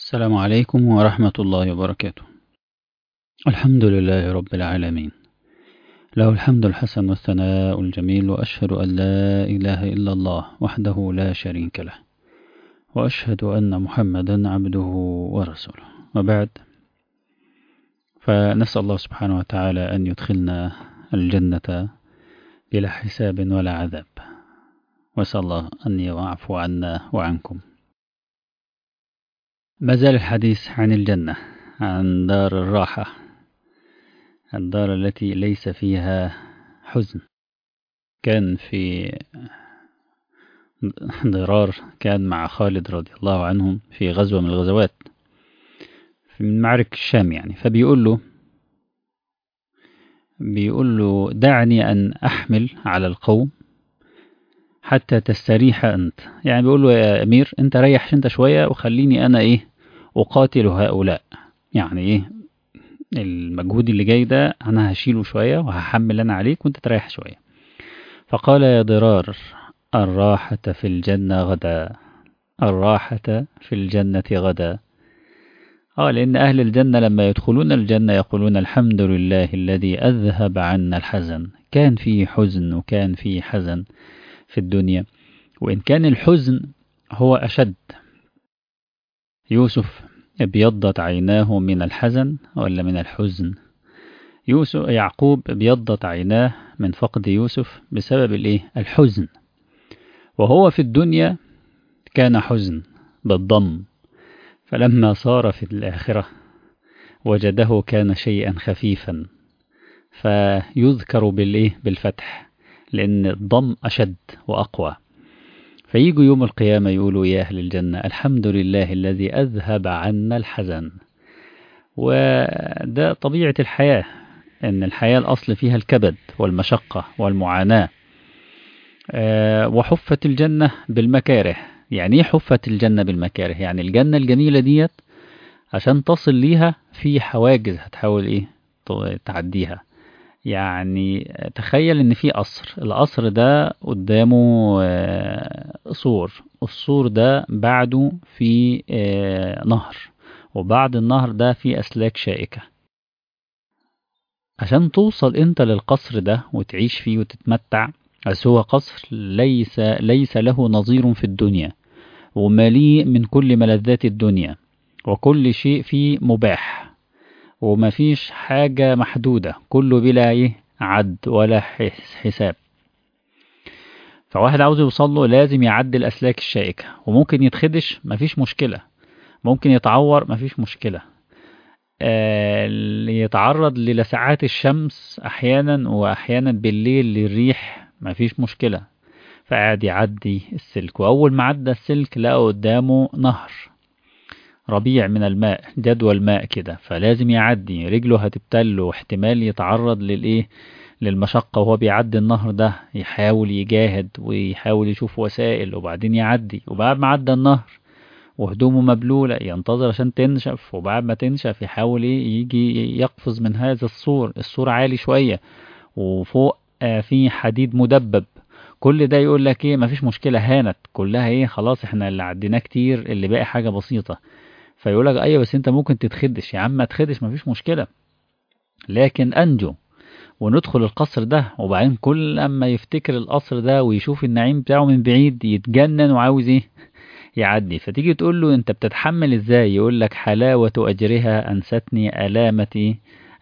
السلام عليكم ورحمة الله وبركاته الحمد لله رب العالمين له الحمد الحسن والثناء الجميل وأشهد أن لا إله إلا الله وحده لا شريك له وأشهد أن محمدا عبده ورسوله وبعد فنسأل الله سبحانه وتعالى أن يدخلنا الجنة بلا حساب ولا عذاب وأسأل الله أن يعفو عنا وعنكم ما زال الحديث عن الجنة عن دار الراحة الدار التي ليس فيها حزن كان في ضرار كان مع خالد رضي الله عنهم في غزوة من الغزوات من معركة الشام يعني فبيقول له بيقول له دعني أن أحمل على القوم حتى تستريح أنت يعني بيقول له يا أمير أنت ريح أنت شوية وخليني أنا إيه أقاتل هؤلاء يعني إيه المجهود اللي جاي ده أنا هشيله شوية وهحمل أنا عليك وأنت تريح شوية فقال يا ضرار الراحة في الجنة غدا الراحة في الجنة غدا آه لأن أهل الجنة لما يدخلون الجنة يقولون الحمد لله الذي أذهب عنا الحزن كان فيه حزن وكان فيه حزن في الدنيا وإن كان الحزن هو أشد يوسف ابيضت عيناه من الحزن ولا من الحزن يوسف يعقوب ابيضت عيناه من فقد يوسف بسبب الايه الحزن وهو في الدنيا كان حزن بالضم فلما صار في الآخرة وجده كان شيئا خفيفا فيذكر بالايه بالفتح لأن الضم أشد وأقوى فيجوا يوم القيامة يقولوا يا أهل الجنة الحمد لله الذي أذهب عنا الحزن وده طبيعة الحياة أن الحياة الأصل فيها الكبد والمشقة والمعاناة وحفت الجنة بالمكاره يعني ايه حفت الجنة بالمكاره يعني الجنة الجميلة ديت عشان تصل ليها في حواجز هتحاول ايه تعديها يعني تخيل ان في قصر القصر ده قدامه سور السور ده بعده في نهر وبعد النهر ده في اسلاك شائكة عشان توصل انت للقصر ده وتعيش فيه وتتمتع بس هو قصر ليس ليس له نظير في الدنيا ومليء من كل ملذات الدنيا وكل شيء فيه مباح وما فيش حاجة محدودة كله بلا ايه عد ولا حساب فواحد عاوز يوصل له لازم يعدي الأسلاك الشائكة وممكن يتخدش مفيش مشكلة ممكن يتعور مفيش مشكلة آه يتعرض للسعات الشمس أحيانا وأحيانا بالليل للريح مفيش مشكلة فقعد يعدي السلك وأول ما عدى السلك لقى قدامه نهر ربيع من الماء جدوى الماء كده فلازم يعدي رجله هتبتل واحتمال يتعرض للايه للمشقة وهو بيعدي النهر ده يحاول يجاهد ويحاول يشوف وسائل وبعدين يعدي وبعد ما عدى النهر وهدومه مبلولة ينتظر عشان تنشف وبعد ما تنشف يحاول يجي يقفز من هذا السور السور عالي شوية وفوق في حديد مدبب كل ده يقول لك ايه مفيش مشكلة هانت كلها ايه خلاص احنا اللي عديناه كتير اللي باقي حاجة بسيطة فيقول لك ايوه بس انت ممكن تتخدش يا عم ما تخدش مفيش مشكله لكن انجو وندخل القصر ده وبعدين كل اما يفتكر القصر ده ويشوف النعيم بتاعه من بعيد يتجنن وعاوز ايه يعدي فتيجي تقول له انت بتتحمل ازاي يقول لك حلاوة اجرها انستني الامتي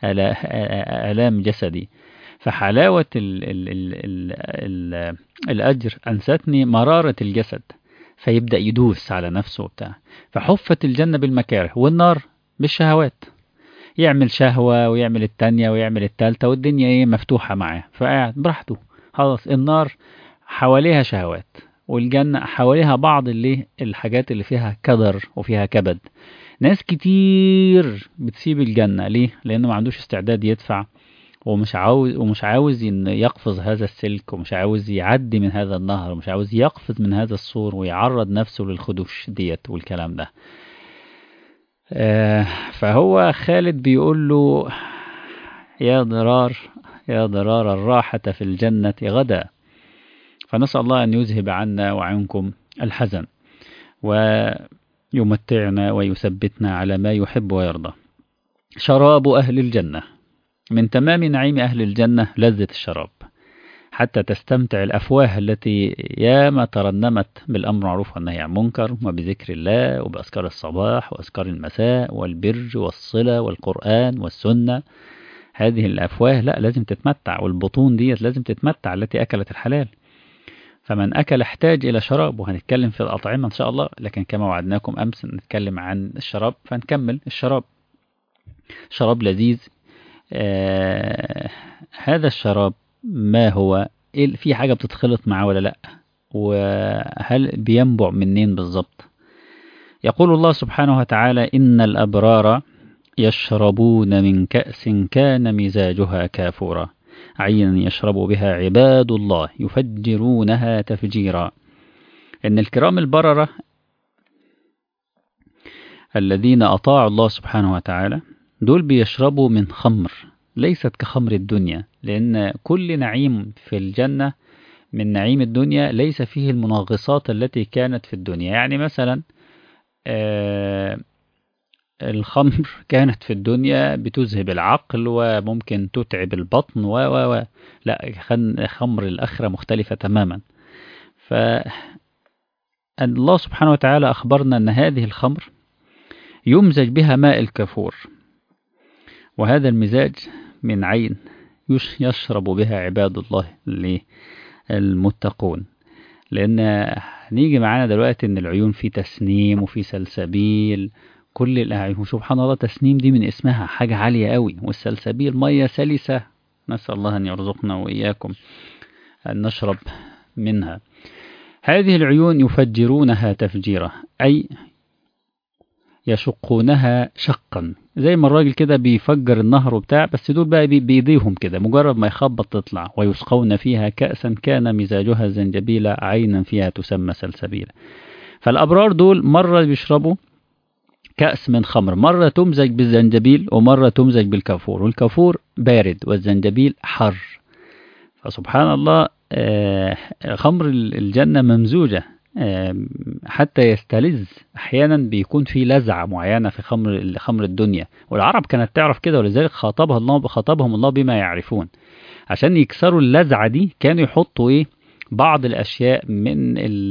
الام جسدي فحلاوة ال ال ال ال ال الاجر انستني مرارة الجسد فيبدأ يدوس على نفسه وبتاع فحفت الجنة بالمكاره والنار بالشهوات يعمل شهوة ويعمل التانية ويعمل التالتة والدنيا ايه مفتوحة معاه فقاعد براحته خلاص النار حواليها شهوات والجنة حواليها بعض اللي الحاجات اللي فيها كدر وفيها كبد ناس كتير بتسيب الجنة ليه؟ لأنه ما عندوش استعداد يدفع ومش عاوز ومش عاوز ان يقفز هذا السلك ومش عاوز يعدي من هذا النهر ومش عاوز يقفز من هذا السور ويعرض نفسه للخدوش ديت والكلام ده آه فهو خالد بيقول له يا ضرار يا ضرار الراحة في الجنة غدا فنسأل الله أن يذهب عنا وعنكم الحزن و يمتعنا ويثبتنا على ما يحب ويرضى شراب أهل الجنة من تمام نعيم أهل الجنة لذة الشراب حتى تستمتع الأفواه التي ياما ترنمت بالأمر معروف والنهي عن منكر وبذكر الله وبأذكار الصباح وأذكار المساء والبر والصلة والقرآن والسنة هذه الأفواه لا لازم تتمتع والبطون ديت لازم تتمتع التي أكلت الحلال فمن أكل احتاج إلى شراب وهنتكلم في الأطعمة إن شاء الله لكن كما وعدناكم أمس نتكلم عن الشراب فنكمل الشراب شراب لذيذ آه هذا الشراب ما هو في حاجة بتتخلط معاه ولا لأ وهل بينبع منين بالظبط يقول الله سبحانه وتعالى إن الأبرار يشربون من كأس كان مزاجها كافورا عينا يشرب بها عباد الله يفجرونها تفجيرا إن الكرام البررة الذين أطاعوا الله سبحانه وتعالى دول بيشربوا من خمر ليست كخمر الدنيا لأن كل نعيم في الجنة من نعيم الدنيا ليس فيه المنغصات التي كانت في الدنيا يعني مثلا آه الخمر كانت في الدنيا بتذهب العقل وممكن تتعب البطن و و و لا خمر الآخرة مختلفة تماما ف الله سبحانه وتعالى أخبرنا أن هذه الخمر يمزج بها ماء الكافور وهذا المزاج من عين يشرب بها عباد الله المتقون لأن نيجي معانا دلوقتي أن العيون في تسنيم وفي سلسبيل كل الأعين سبحان الله تسنيم دي من اسمها حاجة عالية قوي والسلسبيل مية سلسة نسأل الله أن يرزقنا وإياكم أن نشرب منها هذه العيون يفجرونها تفجيرا أي يشقونها شقا زي ما الراجل كده بيفجر النهر وبتاع بس دول بقى بيضيهم كده مجرد ما يخبط تطلع ويسقون فيها كأسا كان مزاجها زنجبيلا عينا فيها تسمى سلسبيلا فالأبرار دول مرة بيشربوا كأس من خمر مرة تمزج بالزنجبيل ومرة تمزج بالكافور والكافور بارد والزنجبيل حر فسبحان الله خمر الجنة ممزوجة حتى يستلذ احيانا بيكون في لذعه معينه في خمر خمر الدنيا والعرب كانت تعرف كده ولذلك خاطبها الله خاطبهم الله بما يعرفون عشان يكسروا اللذعه دي كانوا يحطوا ايه بعض الاشياء من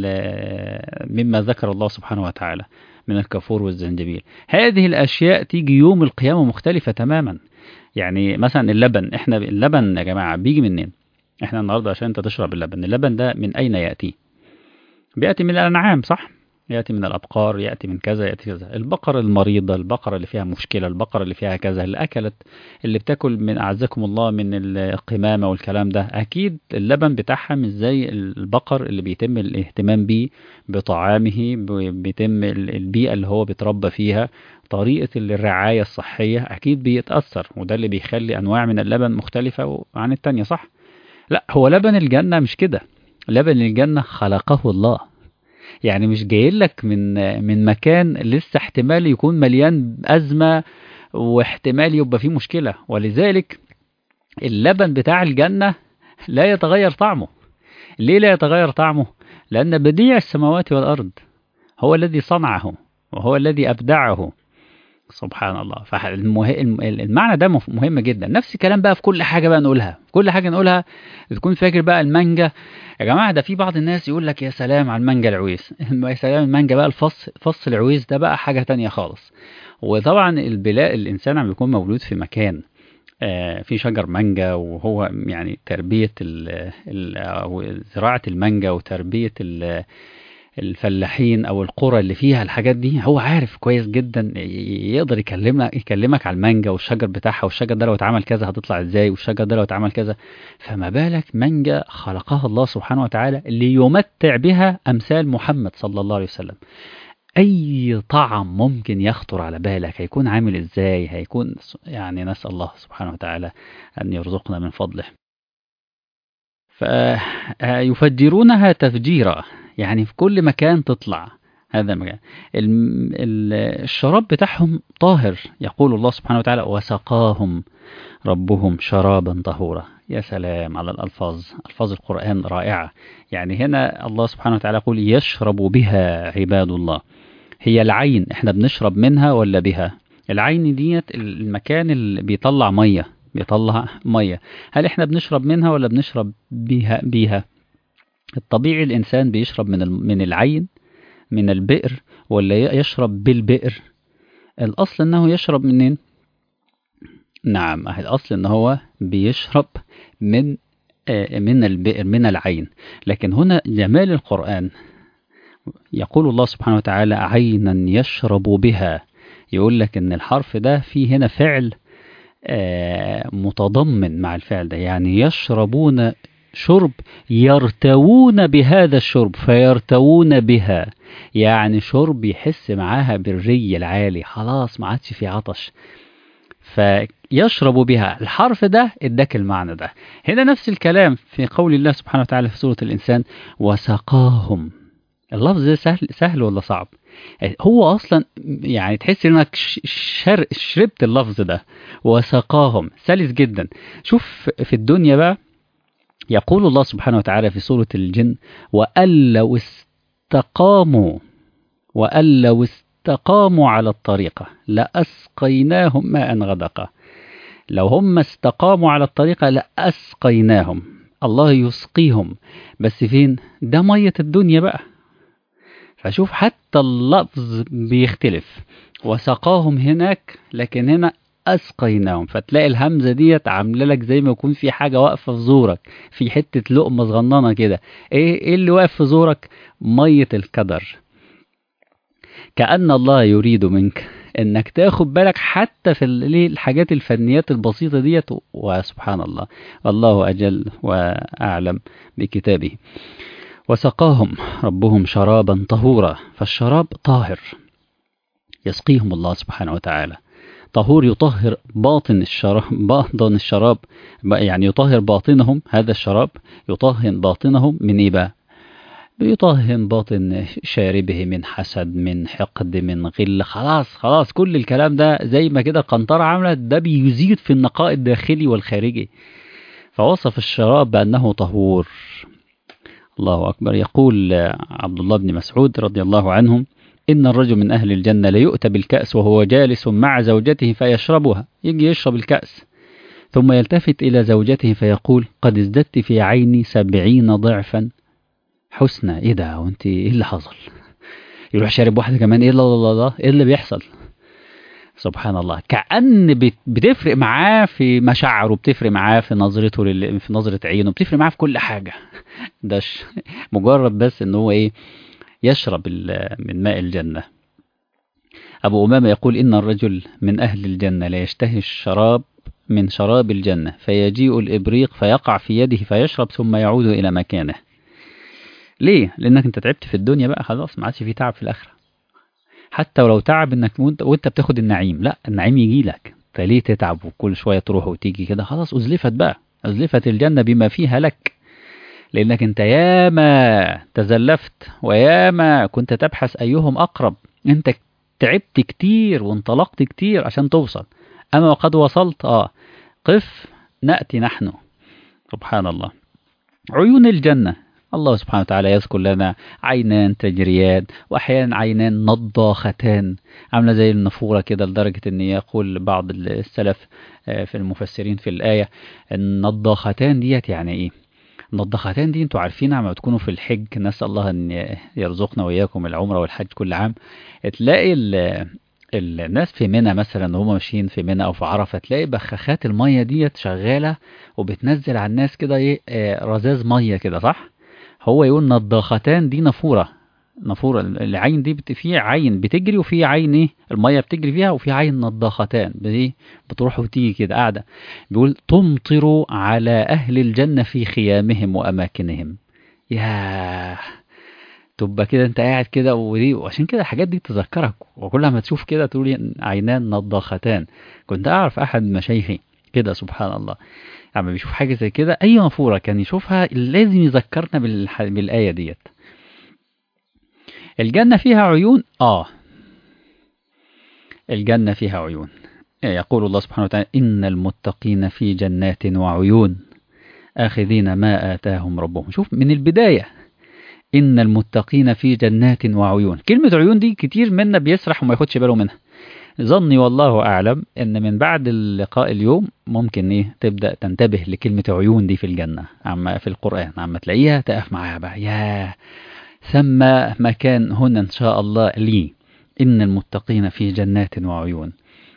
مما ذكر الله سبحانه وتعالى من الكافور والزنجبيل هذه الاشياء تيجي يوم القيامه مختلفه تماما يعني مثلا اللبن احنا اللبن يا جماعه بيجي منين احنا النهارده عشان انت تشرب اللبن اللبن ده من اين ياتي بيأتي من الأنعام صح؟ يأتي من الأبقار يأتي من كذا يأتي كذا البقرة المريضة البقرة اللي فيها مشكلة البقرة اللي فيها كذا اللي أكلت اللي بتاكل من أعزكم الله من القمامة والكلام ده أكيد اللبن بتاعها مش زي البقر اللي بيتم الاهتمام بيه بطعامه بيتم البيئة اللي هو بيتربى فيها طريقة الرعاية الصحية أكيد بيتأثر وده اللي بيخلي أنواع من اللبن مختلفة عن التانية صح؟ لا هو لبن الجنة مش كده لبن الجنة خلقه الله يعني مش جاي لك من من مكان لسه احتمال يكون مليان أزمة واحتمال يبقى فيه مشكلة ولذلك اللبن بتاع الجنة لا يتغير طعمه ليه لا يتغير طعمه لأن بديع السماوات والأرض هو الذي صنعه وهو الذي أبدعه سبحان الله فالمعنى ده مهم جدا نفس الكلام بقى في كل حاجة بقى نقولها كل حاجة نقولها تكون فاكر بقى المانجا يا جماعة ده في بعض الناس يقول لك يا سلام على المانجا العويس يا سلام المانجا بقى الفص فص العويس ده بقى حاجة تانية خالص وطبعا البلاء الإنسان عم بيكون مولود في مكان آه في شجر مانجا وهو يعني تربية ال ال زراعة المانجا وتربية ال الفلاحين او القرى اللي فيها الحاجات دي هو عارف كويس جدا يقدر يكلمك يكلمك على المانجا والشجر بتاعها والشجر ده لو اتعمل كذا هتطلع ازاي والشجر ده لو اتعمل كذا فما بالك مانجا خلقها الله سبحانه وتعالى ليمتع بها امثال محمد صلى الله عليه وسلم اي طعم ممكن يخطر على بالك هيكون عامل ازاي هيكون يعني نسال الله سبحانه وتعالى ان يرزقنا من فضله فيفجرونها تفجيرا يعني في كل مكان تطلع هذا مكان الشراب بتاعهم طاهر يقول الله سبحانه وتعالى وسقاهم ربهم شرابا طهورا يا سلام على الألفاظ ألفاظ القرآن رائعة يعني هنا الله سبحانه وتعالى يقول يشرب بها عباد الله هي العين احنا بنشرب منها ولا بها العين ديت المكان اللي بيطلع ميه بيطلع ميه هل احنا بنشرب منها ولا بنشرب بيها بيها الطبيعي الانسان بيشرب من من العين من البئر ولا يشرب بالبئر الاصل انه يشرب منين نعم الاصل ان هو بيشرب من من البئر من العين لكن هنا جمال القرآن يقول الله سبحانه وتعالى عينا يشرب بها يقول لك ان الحرف ده فيه هنا فعل متضمن مع الفعل ده يعني يشربون شرب يرتوون بهذا الشرب فيرتوون بها يعني شرب يحس معاها بالري العالي خلاص ما عادش في عطش فيشرب بها الحرف ده اداك المعنى ده هنا نفس الكلام في قول الله سبحانه وتعالى في سورة الإنسان وسقاهم اللفظ ده سهل, سهل ولا صعب هو أصلا يعني تحس إنك شر شربت اللفظ ده وسقاهم سلس جدا شوف في الدنيا بقى يقول الله سبحانه وتعالى في سورة الجن وأن لو استقاموا وأن لو استقاموا على الطريقة لأسقيناهم ماء غدقا لو هم استقاموا على الطريقة لأسقيناهم الله يسقيهم بس فين ده مية الدنيا بقى فشوف حتى اللفظ بيختلف وسقاهم هناك لكن هنا أسقيناهم فتلاقي الهمزة ديت عاملة لك زي ما يكون في حاجة واقفة في زورك في حتة لقمة صغننة كده إيه, إيه اللي واقف في زورك مية الكدر كأن الله يريد منك انك تاخد بالك حتى في الحاجات الفنيات البسيطة ديت وسبحان الله الله أجل وأعلم بكتابه وسقاهم ربهم شرابا طهورا فالشراب طاهر يسقيهم الله سبحانه وتعالى طهور يطهر باطن الشراب باطن الشراب يعني يطهر باطنهم هذا الشراب يطهر باطنهم من ايه بقى بيطهن باطن شاربه من حسد من حقد من غل خلاص خلاص كل الكلام ده زي ما كده القنطرة عملت ده بيزيد في النقاء الداخلي والخارجي فوصف الشراب بأنه طهور الله أكبر يقول عبد الله بن مسعود رضي الله عنه إن الرجل من أهل الجنة ليؤتى بالكأس وهو جالس مع زوجته فيشربها يجي يشرب الكأس ثم يلتفت إلى زوجته فيقول قد ازددت في عيني سبعين ضعفا حسنى ايه ده وانت ايه اللي حصل يروح شارب واحده كمان ايه الله الله الله ايه اللي بيحصل سبحان الله كأن بتفرق معاه في مشاعره بتفرق معاه في نظرته لل... في نظرة عينه بتفرق معاه في كل حاجة ده مجرد بس ان هو ايه يشرب من ماء الجنة أبو أمامة يقول إن الرجل من أهل الجنة لا يشتهي الشراب من شراب الجنة فيجيء الإبريق فيقع في يده فيشرب ثم يعود إلى مكانه ليه؟ لأنك أنت تعبت في الدنيا بقى خلاص ما عادش في تعب في الآخرة حتى ولو تعب انك وانت, وانت بتاخد النعيم لا النعيم يجي لك انت ليه تتعب وكل شويه تروح وتيجي كده خلاص ازلفت بقى ازلفت الجنه بما فيها لك لانك انت ياما تزلفت وياما كنت تبحث ايهم اقرب انت تعبت كتير وانطلقت كتير عشان توصل اما وقد وصلت اه قف ناتي نحن سبحان الله عيون الجنه الله سبحانه وتعالى يذكر لنا عينان تجريان واحيانا عينان نضاختان عامله زي النافوره كده لدرجه ان يقول بعض السلف في المفسرين في الايه النضاختان ديت يعني ايه النضاختان دي انتوا عارفين عم تكونوا في الحج نسال الله ان يرزقنا واياكم العمره والحج كل عام تلاقي الناس في منى مثلا وهم ماشيين في منى او في عرفه تلاقي بخاخات الميه ديت شغاله وبتنزل على الناس كده ايه رذاذ ميه كده صح هو يقول نضاختان دي نافوره نافوره العين دي بت... في عين بتجري وفي عين ايه الميه بتجري فيها وفي عين نضاختان ايه بتروح وتيجي كده قاعده بيقول تمطر على اهل الجنه في خيامهم واماكنهم يا تبقى كده انت قاعد كده ودي وعشان كده الحاجات دي تذكرك وكل ما تشوف كده تقول عينان نضاختان كنت اعرف احد مشايخي كده سبحان الله لما بيشوف حاجة زي كده أي نافورة كان يشوفها لازم يذكرنا بالح... بالآية ديت الجنة فيها عيون آه الجنة فيها عيون يقول الله سبحانه وتعالى إن المتقين في جنات وعيون آخذين ما آتاهم ربهم شوف من البداية إن المتقين في جنات وعيون كلمة عيون دي كتير منا بيسرح وما ياخدش باله منها ظني والله أعلم إن من بعد اللقاء اليوم ممكن إيه تبدأ تنتبه لكلمة عيون دي في الجنة عما في القرآن عما تلاقيها تقف معاها بقى ياه ثم مكان هنا إن شاء الله لي إن المتقين في جنات وعيون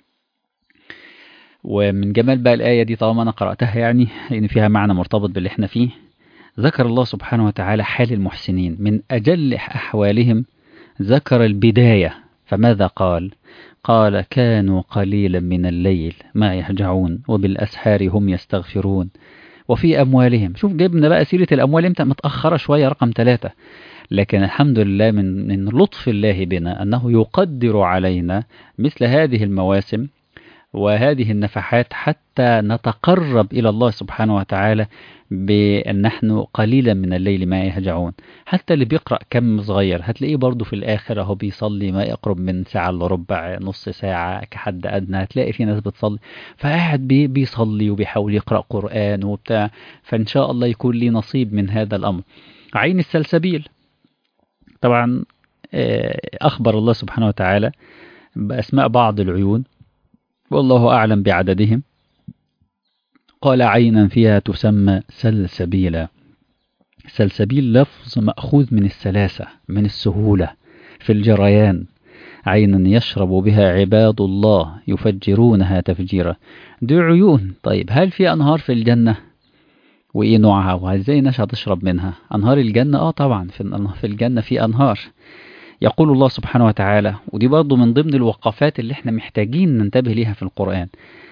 ومن جمال بقى الآية دي طالما أنا قرأتها يعني لأن فيها معنى مرتبط باللي احنا فيه ذكر الله سبحانه وتعالى حال المحسنين من أجل أحوالهم ذكر البداية فماذا قال قال كانوا قليلا من الليل ما يهجعون وبالأسحار هم يستغفرون وفي أموالهم شوف جبنا بقى سيرة الأموال امتى متأخرة شوية رقم ثلاثة لكن الحمد لله من, من لطف الله بنا أنه يقدر علينا مثل هذه المواسم وهذه النفحات حتى نتقرب إلى الله سبحانه وتعالى بأن نحن قليلا من الليل ما يهجعون حتى اللي بيقرأ كم صغير هتلاقيه برضه في الآخر أهو بيصلي ما يقرب من ساعة إلا ربع نص ساعة كحد أدنى هتلاقي في ناس بتصلي فقاعد بي بيصلي وبيحاول يقرأ قرآن وبتاع فإن شاء الله يكون لي نصيب من هذا الأمر عين السلسبيل طبعا أخبر الله سبحانه وتعالى بأسماء بعض العيون والله أعلم بعددهم قال عينا فيها تسمى سلسبيلا سلسبيل لفظ مأخوذ من السلاسة من السهولة في الجريان عينا يشرب بها عباد الله يفجرونها تفجيرا دي عيون طيب هل في أنهار في الجنة وإيه نوعها وإزاي الناس هتشرب منها أنهار الجنة آه طبعا في الجنة في أنهار يقول الله سبحانه وتعالى ودي برضه من ضمن الوقفات اللي احنا محتاجين ننتبه ليها في القرآن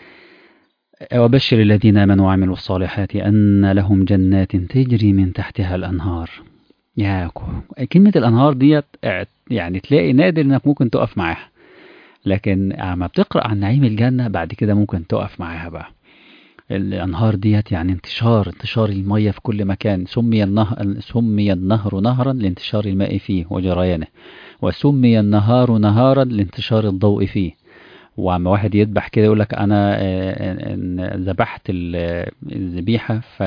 وبشر الذين آمنوا وعملوا الصالحات أن لهم جنات تجري من تحتها الأنهار يا كلمة الأنهار ديت يعني تلاقي نادر إنك ممكن تقف معاها لكن عما بتقرأ عن نعيم الجنة بعد كده ممكن تقف معاها بقى الأنهار ديت يعني انتشار انتشار المية في كل مكان سمي النهر, سمي النهر نهرا لانتشار الماء فيه وجريانه وسمي النهار نهارا لانتشار الضوء فيه وعما واحد يذبح كده يقول لك انا ذبحت الذبيحه ف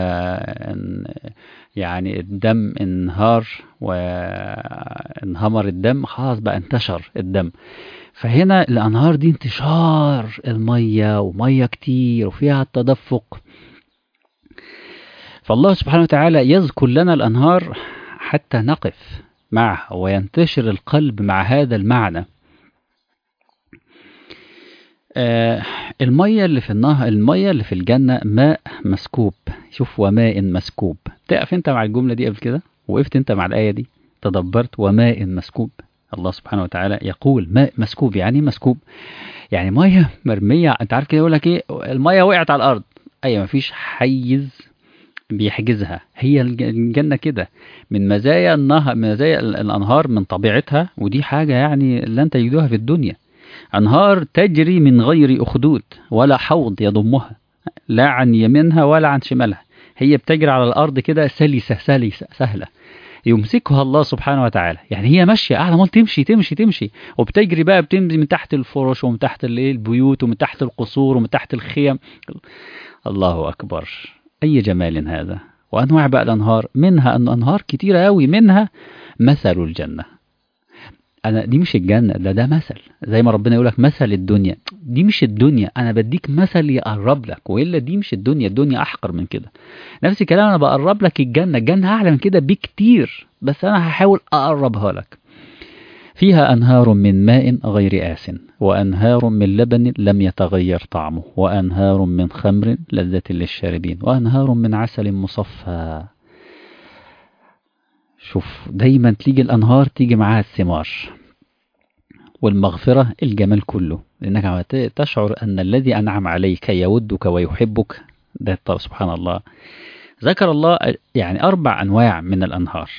يعني الدم انهار وانهمر الدم خلاص بقى انتشر الدم فهنا الأنهار دي انتشار المية ومية كتير وفيها التدفق فالله سبحانه وتعالى يذكر لنا الأنهار حتى نقف معها وينتشر القلب مع هذا المعنى آه المية اللي في النهر المية اللي في الجنة ماء مسكوب شوف وماء مسكوب تقف انت مع الجملة دي قبل كده وقفت انت مع الآية دي تدبرت وماء مسكوب الله سبحانه وتعالى يقول ماء مسكوب يعني مسكوب يعني ميه مرميه انت عارف كده يقول لك ايه الميه وقعت على الارض ايوه مفيش حيز بيحجزها هي الجنه كده من مزايا النهر مزايا الانهار من طبيعتها ودي حاجه يعني لن تجدوها في الدنيا انهار تجري من غير اخدود ولا حوض يضمها لا عن يمينها ولا عن شمالها هي بتجري على الارض كده سلسه سلسه سهله يمسكها الله سبحانه وتعالى يعني هي ماشيه قاعده عمال تمشي تمشي تمشي وبتجري بقى بتمشي من تحت الفرش ومن تحت البيوت ومن تحت القصور ومن تحت الخيم الله اكبر اي جمال هذا وانواع بقى الانهار منها ان انهار كتيره قوي منها مثل الجنه انا دي مش الجنه ده ده مثل زي ما ربنا يقول لك مثل الدنيا دي مش الدنيا انا بديك مثل يقرب لك والا دي مش الدنيا الدنيا احقر من كده نفس الكلام انا بقرب لك الجنه الجنه اعلى من كده بكتير بس انا هحاول اقربها لك فيها انهار من ماء غير آس وانهار من لبن لم يتغير طعمه وانهار من خمر لذة للشاربين وانهار من عسل مصفى شوف دايما تيجي الأنهار تيجي معاها الثمار والمغفرة الجمال كله لأنك تشعر أن الذي أنعم عليك يودك ويحبك ده سبحان الله ذكر الله يعني أربع أنواع من الأنهار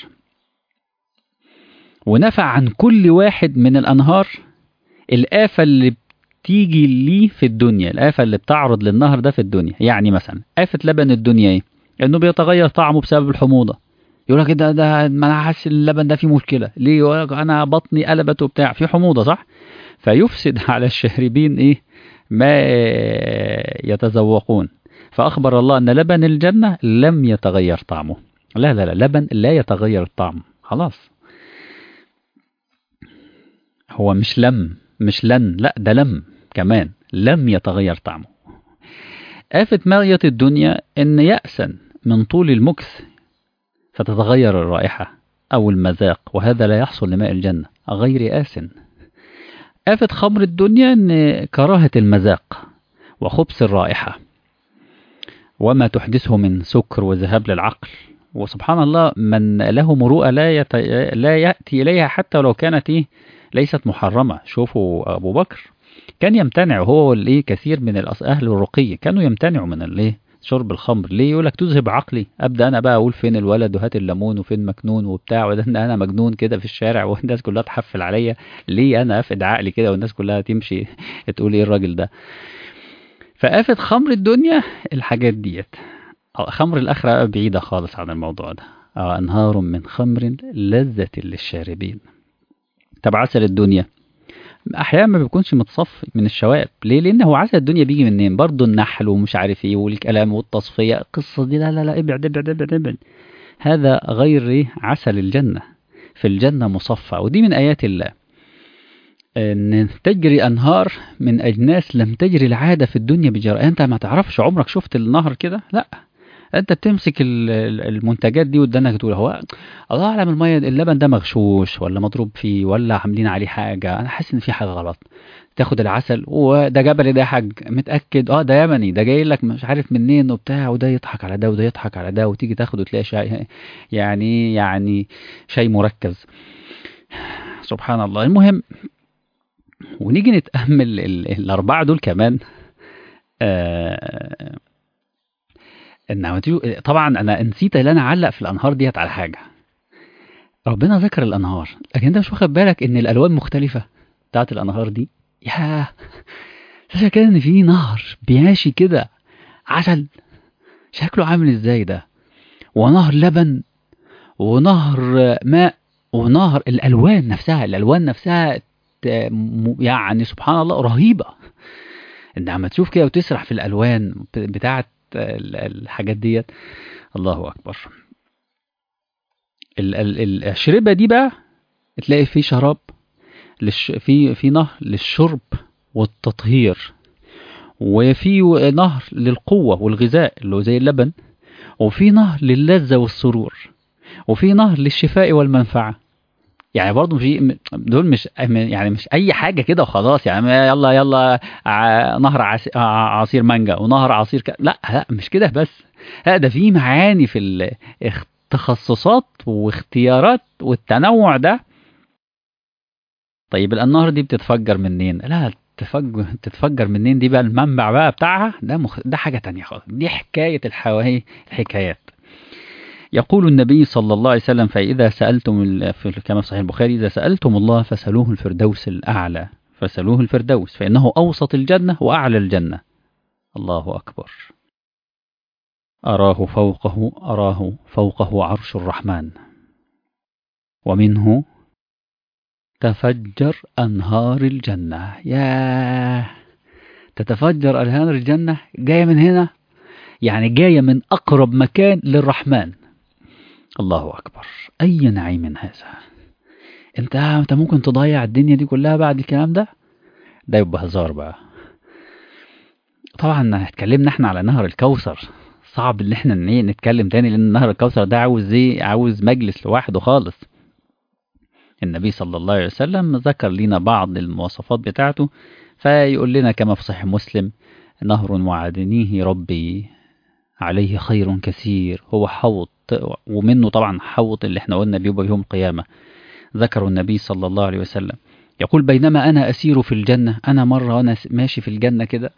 ونفع عن كل واحد من الأنهار الآفة اللي بتيجي ليه في الدنيا الآفة اللي بتعرض للنهر ده في الدنيا يعني مثلا آفة لبن الدنيا ايه؟ انه بيتغير طعمه بسبب الحموضة يقول لك ده ده ما انا حاسس اللبن ده فيه مشكله ليه يقول لك انا بطني قلبت وبتاع في حموضه صح فيفسد على الشاربين ايه ما يتذوقون فاخبر الله ان لبن الجنه لم يتغير طعمه لا لا لا لبن لا يتغير الطعم خلاص هو مش لم مش لن لا ده لم كمان لم يتغير طعمه آفة مغية الدنيا إن يأسا من طول المكث فتتغير الرائحة أو المذاق وهذا لا يحصل لماء الجنة غير آس آفة خمر الدنيا إن كراهة المذاق وخبث الرائحة وما تحدثه من سكر وذهاب للعقل وسبحان الله من له مروءة لا, يت... لا يأتي إليها حتى لو كانت إيه ليست محرمة شوفوا أبو بكر كان يمتنع هو والإيه كثير من أهل الرقي كانوا يمتنعوا من الإيه شرب الخمر ليه يقول لك تذهب عقلي ابدا انا بقى اقول فين الولد وهات الليمون وفين مكنون وبتاع وده انا مجنون كده في الشارع والناس كلها تحفل عليا ليه انا افقد عقلي كده والناس كلها تمشي تقول ايه الراجل ده فآفة خمر الدنيا الحاجات ديت خمر الآخرة بعيدة خالص عن الموضوع ده أنهار من خمر لذة للشاربين طب عسل الدنيا احيانا ما بيكونش متصفي من الشوائب ليه لان هو عسل الدنيا بيجي منين برضه النحل ومش عارف ايه والكلام والتصفيه القصه دي لا لا لا ابعد ابعد ابعد ابعد هذا غير إيه؟ عسل الجنه في الجنه مصفى ودي من ايات الله ان تجري انهار من اجناس لم تجري العاده في الدنيا بجراء انت ما تعرفش عمرك شفت النهر كده لا انت بتمسك المنتجات دي قدامك تقول هو الله اعلم الميه اللبن ده مغشوش ولا مضروب فيه ولا عاملين عليه حاجه انا حاسس ان في حاجه غلط تاخد العسل وده جبلي ده حاج متاكد اه ده يمني ده جاي لك مش عارف منين وبتاع وده يضحك على ده وده يضحك على ده وتيجي تاخده تلاقي شيء يعني يعني شيء مركز سبحان الله المهم ونيجي نتامل الاربعه دول كمان آه ان طبعا انا نسيت ان انا اعلق في الانهار ديت على حاجه ربنا ذكر الانهار لكن انت مش واخد بالك ان الالوان مختلفه بتاعت الانهار دي يا شايف كده ان في نهر بيماشي كده عسل شكله عامل ازاي ده ونهر لبن ونهر ماء ونهر الالوان نفسها الالوان نفسها يعني سبحان الله رهيبه انت عم تشوف كده وتسرح في الالوان بتاعت الحاجات ديت الله اكبر الشربة دي بقى تلاقي في شراب للش في في نهر للشرب والتطهير وفي نهر للقوة والغذاء اللي هو زي اللبن وفي نهر للذة والسرور وفي نهر للشفاء والمنفعة يعني برضه في دول مش يعني مش اي حاجه كده وخلاص يعني يلا يلا نهر عصير مانجا ونهر عصير ك... لا لا مش كده بس لا ده في معاني في التخصصات واختيارات والتنوع ده طيب الانهار دي بتتفجر منين لا تفجر تتفجر منين دي بقى المنبع بقى بتاعها ده مخ... ده حاجه تانية خالص دي حكايه الحواهي الحكايات يقول النبي صلى الله عليه وسلم فإذا سألتم كما في صحيح البخاري إذا سألتم الله فسألوه الفردوس الأعلى فسألوه الفردوس فإنه أوسط الجنة وأعلى الجنة الله أكبر أراه فوقه أراه فوقه عرش الرحمن ومنه تفجر أنهار الجنة يا تتفجر أنهار الجنة جاية من هنا يعني جاية من أقرب مكان للرحمن الله أكبر أي نعيم هذا أنت أنت ممكن تضيع الدنيا دي كلها بعد الكلام ده ده يبقى هزار بقى طبعا اتكلمنا احنا على نهر الكوثر صعب ان احنا نتكلم تاني لان نهر الكوثر ده عاوز ايه عاوز مجلس لوحده خالص النبي صلى الله عليه وسلم ذكر لنا بعض المواصفات بتاعته فيقول لنا كما في صحيح مسلم نهر وعدنيه ربي عليه خير كثير هو حوض ومنه طبعا حوض اللي احنا قلنا بيبقى يوم القيامة ذكر النبي صلى الله عليه وسلم يقول بينما أنا أسير في الجنة أنا مرة وأنا ماشي في الجنة كده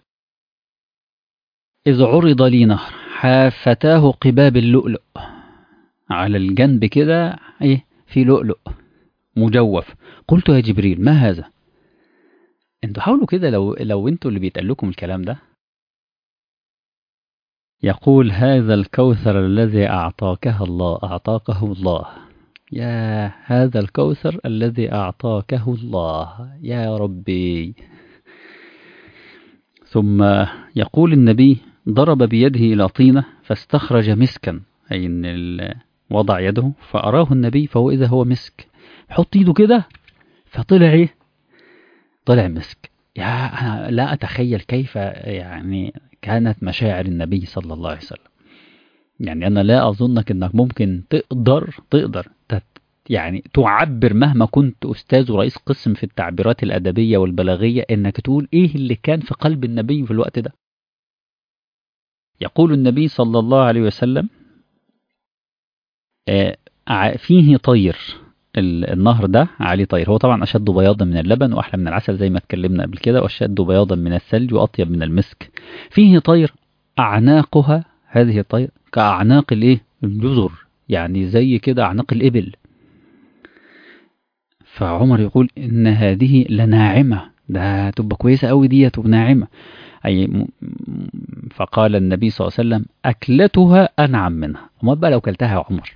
إذ عرض لي نهر حافتاه قباب اللؤلؤ على الجنب كده إيه في لؤلؤ مجوف قلت يا جبريل ما هذا انتوا حاولوا كده لو لو انتوا اللي بيتقال لكم الكلام ده يقول هذا الكوثر الذي أعطاكه الله أعطاكه الله يا هذا الكوثر الذي أعطاكه الله يا ربي ثم يقول النبي ضرب بيده إلى طينة فاستخرج مسكا أي أن وضع يده فأراه النبي فهو إذا هو مسك حط ايده كده فطلع ايه طلع مسك يا أنا لا أتخيل كيف يعني كانت مشاعر النبي صلى الله عليه وسلم يعني أنا لا أظنك أنك ممكن تقدر تقدر تت يعني تعبر مهما كنت أستاذ ورئيس قسم في التعبيرات الأدبية والبلاغية أنك تقول إيه اللي كان في قلب النبي في الوقت ده يقول النبي صلى الله عليه وسلم آه فيه طير النهر ده عليه طير هو طبعا أشد بياضا من اللبن وأحلى من العسل زي ما اتكلمنا قبل كده وأشد بياضا من الثلج وأطيب من المسك فيه طير أعناقها هذه الطير كأعناق الإيه الجزر يعني زي كده أعناق الإبل فعمر يقول إن هذه لناعمة ده تبقى كويسة قوي ديت وناعمة أي فقال النبي صلى الله عليه وسلم أكلتها أنعم منها أمال بقى لو كلتها يا عمر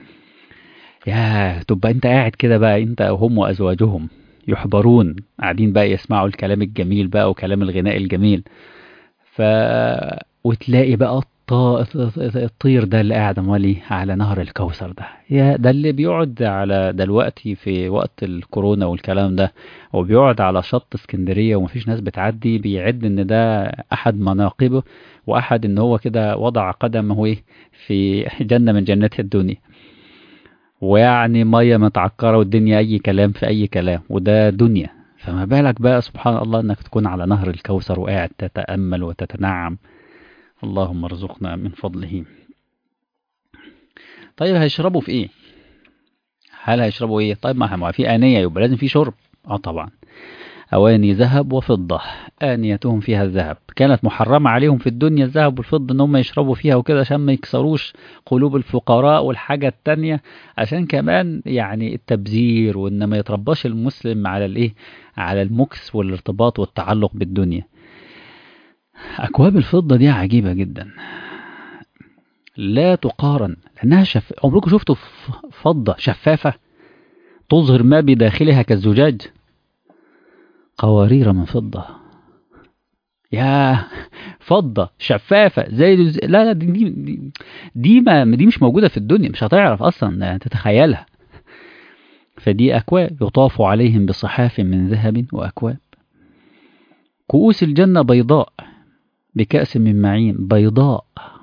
يا تبقى أنت قاعد كده بقى أنت وهم وأزواجهم يحبرون قاعدين بقى يسمعوا الكلام الجميل بقى وكلام الغناء الجميل ف وتلاقي بقى الطير ده اللي قاعد مالي على نهر الكوثر ده يا ده اللي بيقعد على دلوقتي في وقت الكورونا والكلام ده وبيقعد على شط اسكندرية ومفيش ناس بتعدي بيعد ان ده احد مناقبه واحد ان هو كده وضع قدمه ايه في جنة من جنات الدنيا ويعني مية متعكرة والدنيا اي كلام في اي كلام وده دنيا فما بالك بقى سبحان الله انك تكون على نهر الكوثر وقاعد تتأمل وتتنعم اللهم ارزقنا من فضله طيب هيشربوا في ايه هل هيشربوا ايه طيب ما هو في آنية يبقى لازم في شرب اه طبعا أواني ذهب وفضة آنيتهم فيها الذهب كانت محرمة عليهم في الدنيا الذهب والفضة إن هم يشربوا فيها وكده عشان ما يكسروش قلوب الفقراء والحاجة التانية عشان كمان يعني التبذير وإن ما يترباش المسلم على الإيه على المكس والارتباط والتعلق بالدنيا أكواب الفضة دي عجيبة جدا لا تقارن لأنها شف... عمركم شفتوا فضة شفافة تظهر ما بداخلها كالزجاج قوارير من فضة يا فضة شفافة زي لا لا دي دي, دي ما دي مش موجودة في الدنيا مش هتعرف أصلا تتخيلها فدي أكواب يطاف عليهم بصحاف من ذهب وأكواب كؤوس الجنة بيضاء بكأس من معين بيضاء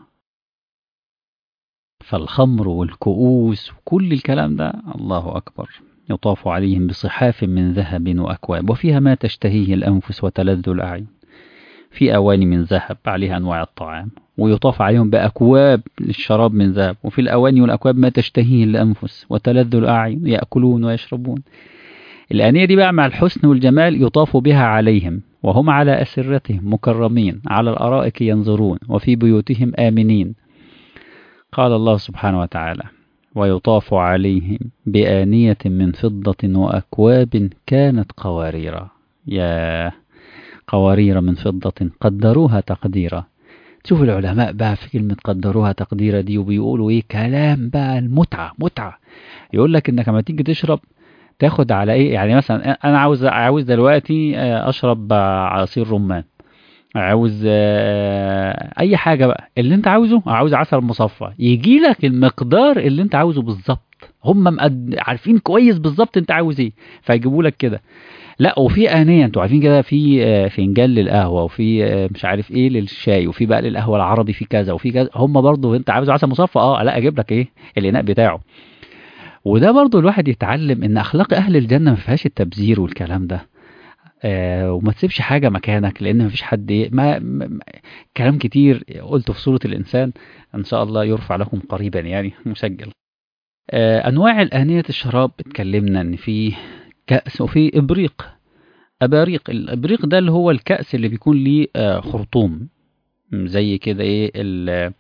فالخمر والكؤوس وكل الكلام ده الله أكبر يطاف عليهم بصحاف من ذهب وأكواب وفيها ما تشتهيه الأنفس وتلذ الأعين في أواني من ذهب عليها أنواع الطعام ويطاف عليهم بأكواب للشراب من ذهب وفي الأواني والأكواب ما تشتهيه الأنفس وتلذ الأعين يأكلون ويشربون الآنية دي بقى مع الحسن والجمال يطاف بها عليهم وهم على أسرتهم مكرمين على الأرائك ينظرون وفي بيوتهم آمنين قال الله سبحانه وتعالى ويطاف عليهم بآنية من فضة وأكواب كانت قواريرا يا قوارير من فضة قدروها تقديرا تشوف العلماء بقى في كلمة قدروها تقديرا دي وبيقولوا ايه كلام بقى المتعة متعة يقول لك انك لما تيجي تشرب تاخد على ايه يعني مثلا انا عاوز عاوز دلوقتي اشرب عصير رمان عاوز اي حاجة بقى اللي انت عاوزه عاوز عسل مصفى يجي لك المقدار اللي انت عاوزه بالظبط هم مقد... عارفين كويس بالظبط انت عاوز ايه فيجيبوا لك كده لا وفي آنية انتوا عارفين كده في فنجان للقهوة وفي مش عارف ايه للشاي وفي بقى للقهوة العربي في كذا وفي كذا هم برضو انت عاوز عسل مصفى اه لا اجيب لك ايه الاناء بتاعه وده برضو الواحد يتعلم ان اخلاق اهل الجنة ما فيهاش التبذير والكلام ده آه وما تسيبش حاجة مكانك لان ما فيش حد ايه ما, ما كلام كتير قلته في سورة الانسان ان شاء الله يرفع لكم قريبا يعني مسجل آه انواع الانية الشراب اتكلمنا ان في كأس وفي ابريق اباريق الابريق ده اللي هو الكأس اللي بيكون ليه آه خرطوم زي كده ايه ال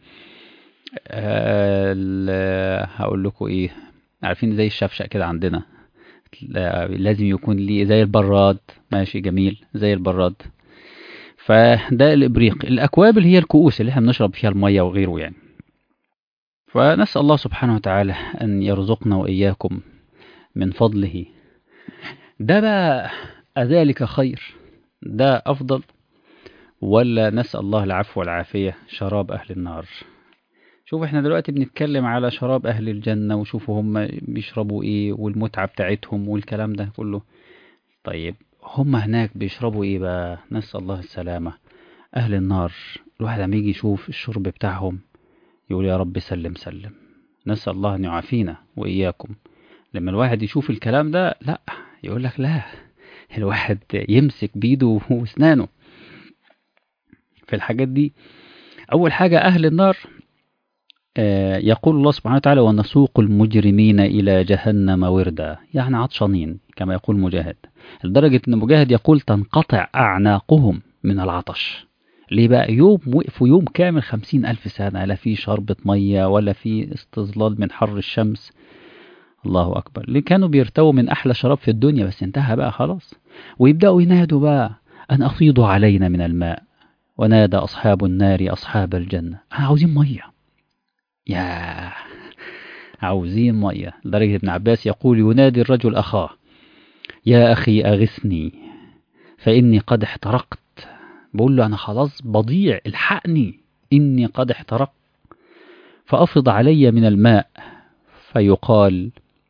هقول لكم ايه عارفين زي الشفشق كده عندنا لازم يكون ليه زي البراد ماشي جميل زي البراد فده الابريق الاكواب اللي هي الكؤوس اللي احنا بنشرب فيها الميه وغيره يعني فنسال الله سبحانه وتعالى ان يرزقنا واياكم من فضله ده بقى اذلك خير ده افضل ولا نسال الله العفو والعافيه شراب اهل النار شوف احنا دلوقتي بنتكلم على شراب أهل الجنة وشوفوا هم بيشربوا ايه والمتعة بتاعتهم والكلام ده كله طيب هم هناك بيشربوا ايه بقى نسأل الله السلامة أهل النار الواحد عم يجي يشوف الشرب بتاعهم يقول يا رب سلم سلم نسأل الله أن يعافينا وإياكم لما الواحد يشوف الكلام ده لا يقول لك لا الواحد يمسك بيده واسنانه في الحاجات دي أول حاجة أهل النار يقول الله سبحانه وتعالى ونسوق المجرمين إلى جهنم وردا يعني عطشانين كما يقول مجاهد لدرجة أن مجاهد يقول تنقطع أعناقهم من العطش ليه بقى يوم وقفوا يوم كامل خمسين ألف سنة لا في شربة مية ولا في استظلال من حر الشمس الله أكبر ليه كانوا بيرتووا من أحلى شراب في الدنيا بس انتهى بقى خلاص ويبدأوا ينادوا بقى أن أفيضوا علينا من الماء ونادى أصحاب النار أصحاب الجنة عاوزين مية يا عاوزين مية لدرجة ابن عباس يقول ينادي الرجل أخاه يا أخي أغثني فإني قد احترقت بقول له أنا خلاص بضيع الحقني إني قد احترقت فأفض علي من الماء فيقال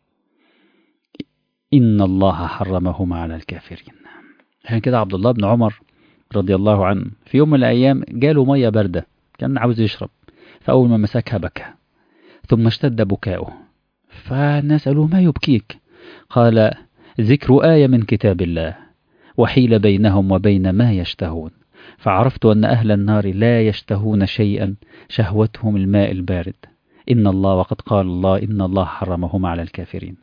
إن الله حرمهما على الكافرين عشان كده عبد الله بن عمر رضي الله عنه في يوم من الأيام جاله مية باردة كان عاوز يشرب فأول ما مسكها بكى ثم اشتد بكاؤه فالناس قالوا ما يبكيك قال ذكر آية من كتاب الله وحيل بينهم وبين ما يشتهون فعرفت أن أهل النار لا يشتهون شيئا شهوتهم الماء البارد إن الله وقد قال الله إن الله حرمهما على الكافرين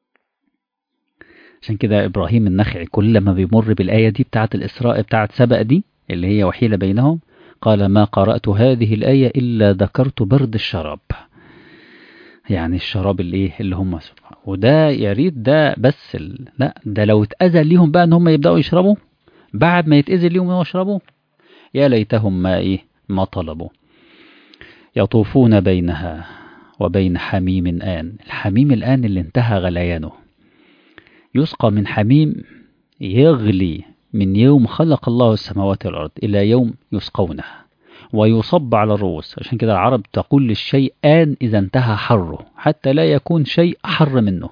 عشان كده إبراهيم النخعي كل ما بيمر بالآية دي بتاعت الإسراء بتاعت سبأ دي اللي هي وحيل بينهم قال ما قرأت هذه الآية إلا ذكرت برد الشراب يعني الشراب اللي ايه اللي هم وده يا ريت ده بس ال... لا ده لو اتأذى ليهم بقى ان هم يبدأوا يشربوا بعد ما يتأذى ليهم يشربوا يا ليتهم ما ايه ما طلبوا يطوفون بينها وبين حميم آن الحميم الآن اللي انتهى غليانه يسقى من حميم يغلي من يوم خلق الله السماوات والأرض إلى يوم يسقونه ويصب على الرؤوس عشان كده العرب تقول للشيء آن إذا انتهى حره حتى لا يكون شيء حر منه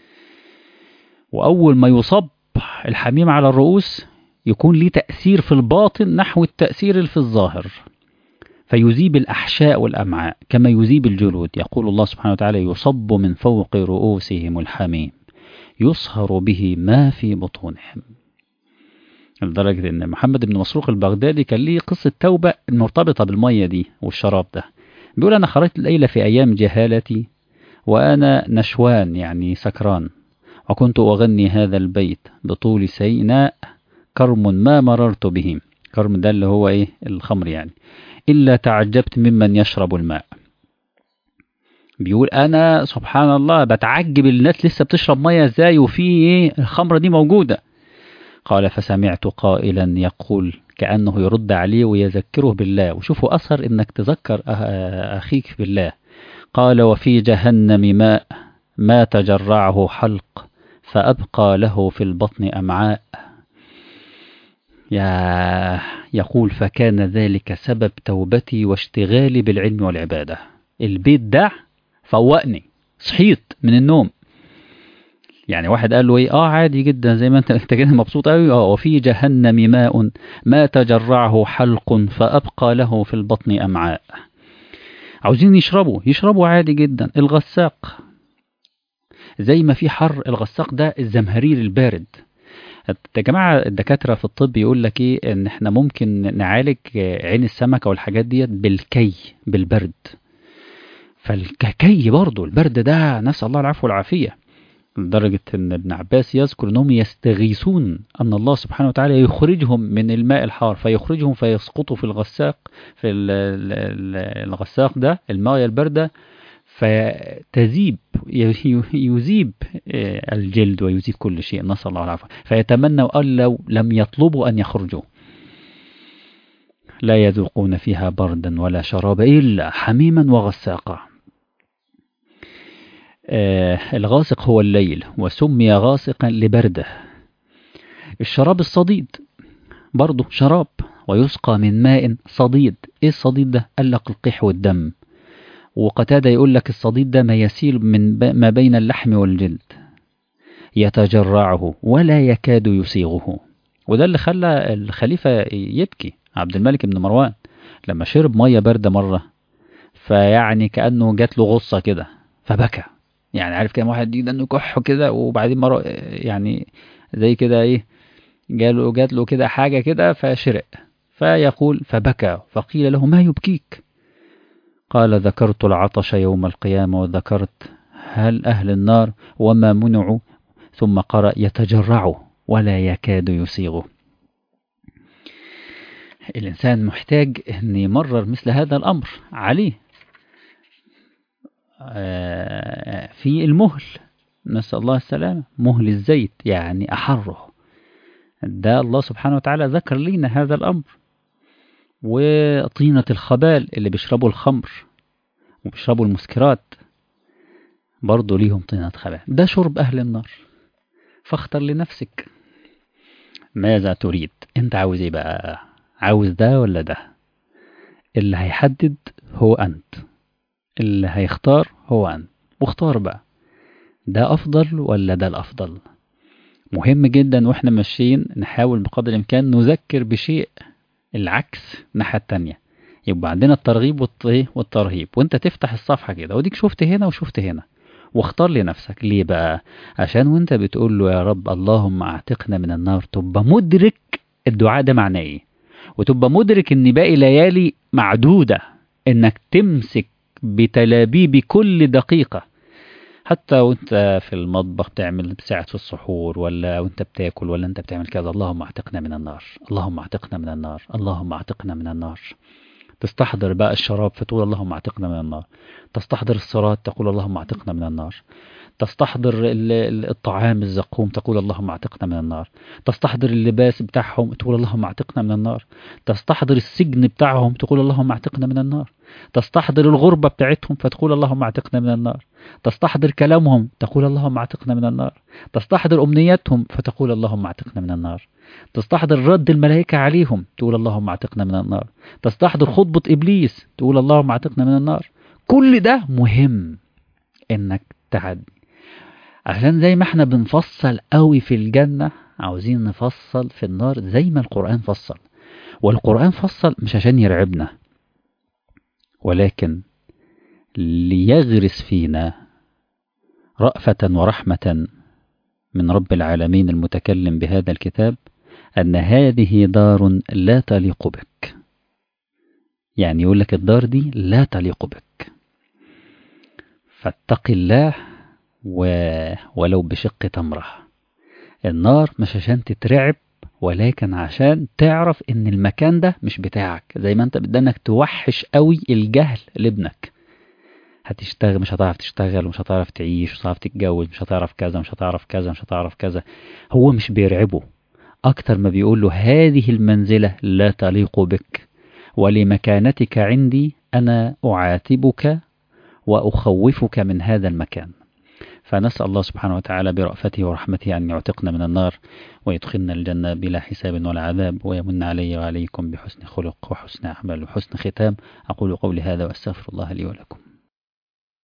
وأول ما يصب الحميم على الرؤوس يكون ليه تأثير في الباطن نحو التأثير في الظاهر فيذيب الأحشاء والأمعاء كما يذيب الجلود يقول الله سبحانه وتعالى يصب من فوق رؤوسهم الحميم يصهر به ما في بطونهم لدرجة ان محمد بن مسروق البغدادي كان ليه قصة توبة مرتبطة بالمية دي والشراب ده بيقول انا خرجت الليلة في ايام جهالتي وانا نشوان يعني سكران وكنت اغني هذا البيت بطول سيناء كرم ما مررت به كرم ده اللي هو ايه الخمر يعني الا تعجبت ممن يشرب الماء بيقول انا سبحان الله بتعجب الناس لسه بتشرب ميه ازاي وفي ايه الخمره دي موجوده قال فسمعت قائلا يقول كأنه يرد عليه ويذكره بالله وشوفوا أثر إنك تذكر أخيك بالله قال وفي جهنم ماء ما تجرعه حلق فأبقى له في البطن أمعاء يا يقول فكان ذلك سبب توبتي واشتغالي بالعلم والعبادة البيت ده فوقني صحيت من النوم يعني واحد قال له ايه اه عادي جدا زي ما انت انت كده مبسوط قوي اه وفي جهنم ماء ما تجرعه حلق فابقى له في البطن امعاء عاوزين يشربوا يشربوا عادي جدا الغساق زي ما في حر الغساق ده الزمهرير البارد يا جماعة الدكاترة في الطب يقول لك ايه ان احنا ممكن نعالج عين السمكة والحاجات ديت بالكي بالبرد فالكي برضه البرد ده نسأل الله العفو والعافية لدرجة أن ابن عباس يذكر أنهم يستغيثون أن الله سبحانه وتعالى يخرجهم من الماء الحار فيخرجهم فيسقطوا في الغساق في الغساق ده الماء الباردة فتذيب يذيب الجلد ويذيب كل شيء نسأل الله العافية فيتمنوا أن لو لم يطلبوا أن يخرجوا لا يذوقون فيها بردا ولا شرابا إلا حميما وغساقا آه الغاسق هو الليل وسمي غاسقا لبرده الشراب الصديد برضه شراب ويسقى من ماء صديد ايه الصديد ده قال لك القيح والدم وقتادة يقول لك الصديد ده ما يسيل من ب... ما بين اللحم والجلد يتجرعه ولا يكاد يسيغه وده اللي خلى الخليفة يبكي عبد الملك بن مروان لما شرب مية باردة مرة فيعني كأنه جات له غصة كده فبكى يعني عارف كام واحد يجي انه كح كده وبعدين مرة يعني زي كده ايه جاله جات له كده حاجة كده فشرق فيقول فبكى فقيل له ما يبكيك قال ذكرت العطش يوم القيامة وذكرت هل أهل النار وما منعوا ثم قرأ يتجرعوا ولا يكاد يسيغه الإنسان محتاج أن يمرر مثل هذا الأمر عليه في المهل نسأل الله السلامة مهل الزيت يعني أحره ده الله سبحانه وتعالى ذكر لنا هذا الأمر وطينة الخبال اللي بيشربوا الخمر وبيشربوا المسكرات برضه ليهم طينة خبال ده شرب أهل النار فاختر لنفسك ماذا تريد انت عاوز ايه بقى عاوز ده ولا ده اللي هيحدد هو أنت اللي هيختار هو أنت واختار بقى ده أفضل ولا ده الأفضل مهم جدا واحنا ماشيين نحاول بقدر الإمكان نذكر بشيء العكس الناحية التانية يبقى عندنا الترغيب والترهيب وانت تفتح الصفحة كده وديك شفت هنا وشفت هنا واختار لنفسك ليه بقى عشان وانت بتقول له يا رب اللهم اعتقنا من النار تبقى مدرك الدعاء ده معناه ايه وتبقى مدرك ان باقي ليالي معدودة انك تمسك بتلابيب كل دقيقة حتى وانت في المطبخ تعمل بتساعد في السحور ولا وانت بتاكل ولا انت بتعمل كذا اللهم اعتقنا من النار اللهم اعتقنا من النار اللهم اعتقنا من النار تستحضر بقى الشراب فتقول اللهم اعتقنا من النار تستحضر الصلاة تقول اللهم اعتقنا من النار تستحضر الطعام الزقوم تقول اللهم اعتقنا من النار تستحضر اللباس بتاعهم تقول اللهم اعتقنا من النار تستحضر السجن بتاعهم تقول اللهم اعتقنا من النار تستحضر الغربة بتاعتهم فتقول اللهم اعتقنا من النار تستحضر كلامهم تقول اللهم اعتقنا من النار تستحضر أمنياتهم فتقول اللهم اعتقنا من النار تستحضر رد الملائكة عليهم تقول اللهم اعتقنا من النار تستحضر خطبة إبليس تقول اللهم اعتقنا من النار كل ده مهم انك تعدي عشان زي ما احنا بنفصل قوي في الجنة عاوزين نفصل في النار زي ما القرآن فصل والقرآن فصل مش عشان يرعبنا ولكن ليغرس فينا رأفة ورحمة من رب العالمين المتكلم بهذا الكتاب أن هذه دار لا تليق بك يعني يقول لك الدار دي لا تليق بك فاتق الله و... ولو بشق تمرة النار مش عشان تترعب ولكن عشان تعرف ان المكان ده مش بتاعك زي ما انت بدانك توحش قوي الجهل لابنك هتشتغل مش هتعرف تشتغل ومش هتعرف تعيش مش هتعرف تتجوز مش هتعرف كذا مش هتعرف كذا مش هتعرف كذا هو مش بيرعبه أكتر ما بيقول له هذه المنزلة لا تليق بك ولمكانتك عندي أنا أعاتبك وأخوفك من هذا المكان فنسأل الله سبحانه وتعالى برأفته ورحمته أن يعتقنا من النار ويدخلنا الجنة بلا حساب ولا عذاب ويمن علي وعليكم بحسن خلق وحسن أعمال وحسن ختام أقول قولي هذا وأستغفر الله لي ولكم